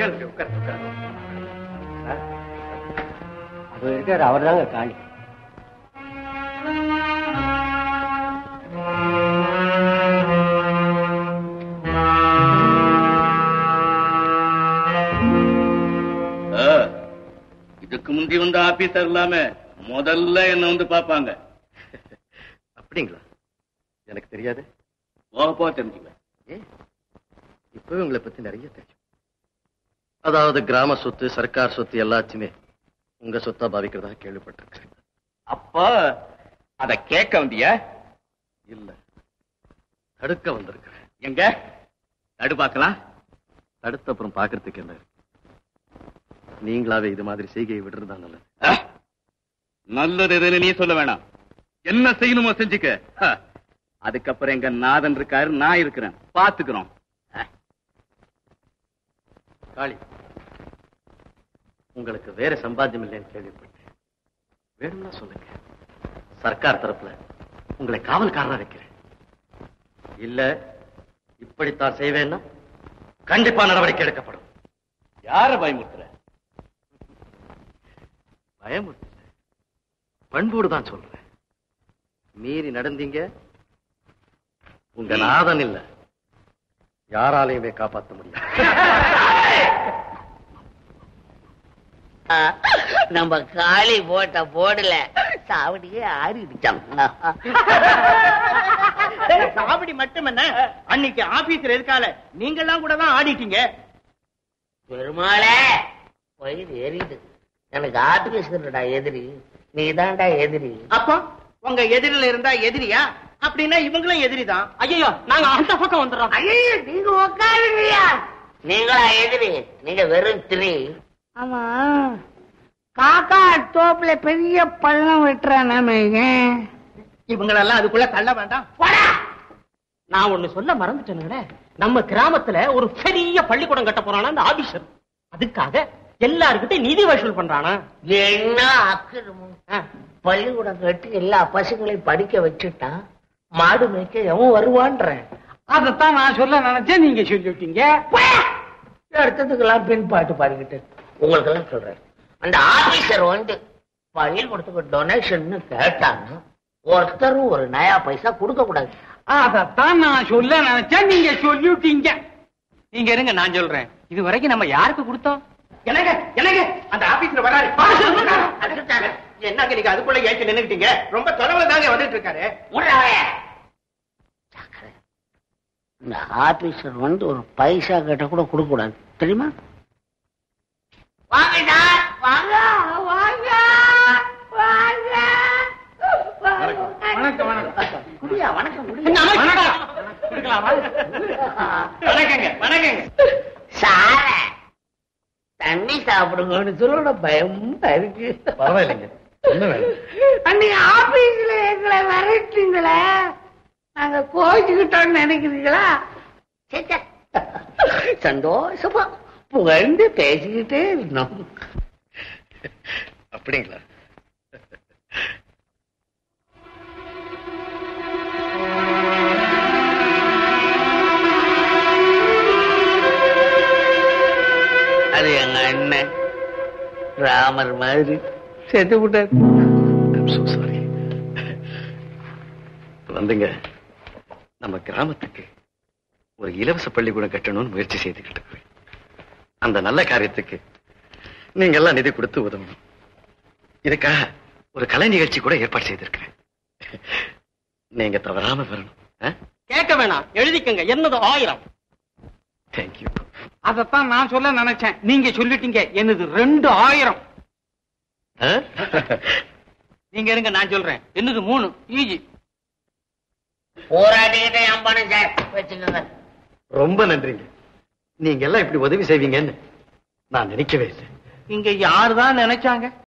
உட்காருங்க உட்காருங்க உட்காருங்க சார், அது இருக்காரு அவர் தாங்க காளி ஆ, இதுக்கு முந்தி வந்த ஆபீசர் இல்லாம முதல்ல என்ன வந்து பாப்பாங்க அப்படிங்களா எனக்கு தெரியாது போக போக தெரிஞ்சுக்குவேன் ஏ இப்பவே உங்களை பத்தி நிறைய தெரியும் அதாவது கிராம சொத்து சர்க்கார் சொத்து எல்லாத்தையுமே உங்க சொத்தா பாவிக்கிறதா கேள்விப்பட்டிருக்கேன் அப்போ அத கேட்க வந்தியா இல்ல தடுக்க வந்திருக்கிறேன் எங்க நடு பார்க்கலாம் தடுத்த அப்புறம் பாக்குறதுக்கு என்ன இருக்கு? நீங்களாவே இது மாதிரி செய்கையை விடுறதா நல்லது ஆ, நல்லது எதுன்னு நீ சொல்ல வேணாம் என்ன செய்யணுமோ செஞ்சுக்க ஆ, அதுக்கப்புறம் எங்க நாதன் இருக்காரு நான் இருக்கிறேன் பாத்துக்கிறோம் ஆ, காளி உங்களுக்கு வேற சம்பாத்தியம் இல்லைன்னு கேள்விப்பட்டேன் வேணும்னா சொல்லுங்க சர்க்கார் தரப்புல உங்களை காவல்காரரா வைக்கிறேன் இல்ல இப்படித்தான் செய்வேன்னா கண்டிப்பா நடவடிக்கை எடுக்கப்படும் யார பயமுறுத்துற பயமுறுத்தல பண்போடு தான் சொல்றேன் மீறி நடந்தீங்க உங்க நாதன் இல்ல யாராலையுமே காப்பாற்ற முடியாது நம்ம காளி போட்ட போடல சாவடியே ஆறிடுச்சான் சாவடி மட்டும் என்ன அன்னைக்கு ஆபீசர் எதுக்கால நீங்கெல்லாம் கூட தான் ஆடிட்டீங்க பெருமாளே வயிறு எரியுது எனக்கு ஆபீசர்டா எதிரி நீதான்டா எதிரி அப்போ உங்க எதிரில இருந்தா எதிரியா அப்படின்னா இவங்களும் எதிரிதான் ஐயோ நாங்க அந்த பக்கம் வந்துடுறோம் ஐயோ நீங்க உட்காருங்கய்யா நீங்களா எதிரி நீங்க வெறும் திரி ஆமா காக்கா தோப்புல பெரிய பள்ளம் வெட்டுறானாமே இவங்களெல்லாம் அதுக்குள்ள தள்ள வேண்டாம் நான் ஒண்ணு சொல்ல மறந்துட்டேனுங்களே நம்ம கிராமத்துல ஒரு பெரிய பள்ளிக்கூடம் கட்ட போறானா அந்த ஆபீசர் அதுக்காக எல்லாருக்கிட்டையும் நிதி வசூல் பண்றானா என்ன அக்கிரமம் பள்ளிக்கூடம் கட்டி எல்லா பசங்களையும் படிக்க வச்சுட்டான் மாடு மேய்க்க எவன் வருவான்றேன் அதத்தான் நான் சொல்ல நினைச்சேன் நீங்க சொல்லிட்டீங்க அடுத்ததுக்கெல்லாம் பின்பாட்டு பாருக்கிட்டு உங்களுக்கு எல்லாம் சொல்றேன் அந்த ஆபீசர் வந்து பள்ளிக்கூடத்துக்கு டொனேஷன் கேட்டாங்க ஒருத்தரும் ஒரு நயா பைசா கொடுக்க கூடாது அதத்தான் நான் சொல்ல நினைச்சேன் நீங்க சொல்லிட்டீங்க நீங்க இருங்க நான் சொல்றேன் இது வரைக்கும் நம்ம யாருக்கு கொடுத்தோம் எனக்கு எனக்கு அந்த ஆபீஸ்ல வராரு என்னங்க நீங்க அதுக்குள்ள ஏற்றி நின்னுக்கிட்டீங்க ரொம்ப தொலைவுல தாங்க வந்துட்டு இருக்காரு ஜாக்கிரதை. இந்த ஆபீசர் வந்து ஒரு பைசா கேட்ட கூட கொடுக்க கூடாது தெரியுமா வாங்க சார் வாங்க வாங்க வாங்க வணக்கம் வணக்கம் குடியா வணக்கம் குடியா. வணக்கங்க வணக்கங்க சார தண்ணி சாப்பிடுங்கன்னு சொல்லோட பயமா இருக்கு பரவாயில்லைங்க என்ன வேணும் அன்னைக்கு ஆபீஸ்ல எங்களை விரட்டுங்களே நாங்க கோச்சுக்கிட்டோம்னு நினைக்கிறீங்களா சே, சே. சந்தோஷமா புகழ்ந்து பேசிக்கிட்டே இருந்தோம் அப்படிங்களா அது எங்க அண்ணன் ராமர் மாதிரி செத்து விட்டார் I'm so sorry. வந்துங்க நம்ம கிராமத்துக்கு ஒரு இலவச பள்ளிக்கூடம் கட்டணும்னு முயற்சி செய்துக்கிட்டு இருக்கிறேன் அந்த நல்ல காரியத்துக்கு நீங்க எல்லாம் நிதி கொடுத்து உதவணும் இதுக்காக ஒரு கலை நிகழ்ச்சி கூட ஏற்பாடு செய்திருக்கிறேன் நீங்க தவறாம வரணும் கேட்க வேணாம் எழுதிக்கங்க என்னது ஆயிரம் தேங்க்யூ அதத்தான் நான் சொல்ல நினைச்சேன் நீங்க சொல்லிட்டீங்க என்னது ரெண்டு ஆயிரம் நீங்க இருங்க நான் சொல்றேன் என்னது மூணு ஈஜி போராடிக்கிட்டே அம்பானு சார் வச்சுக்கோங்க ரொம்ப நன்றிங்க நீங்க எல்லாம் இப்படி உதவி செய்வீங்கன்னு நான் நினைக்கவே இல்லை இங்க யாருதான் நினைச்சாங்க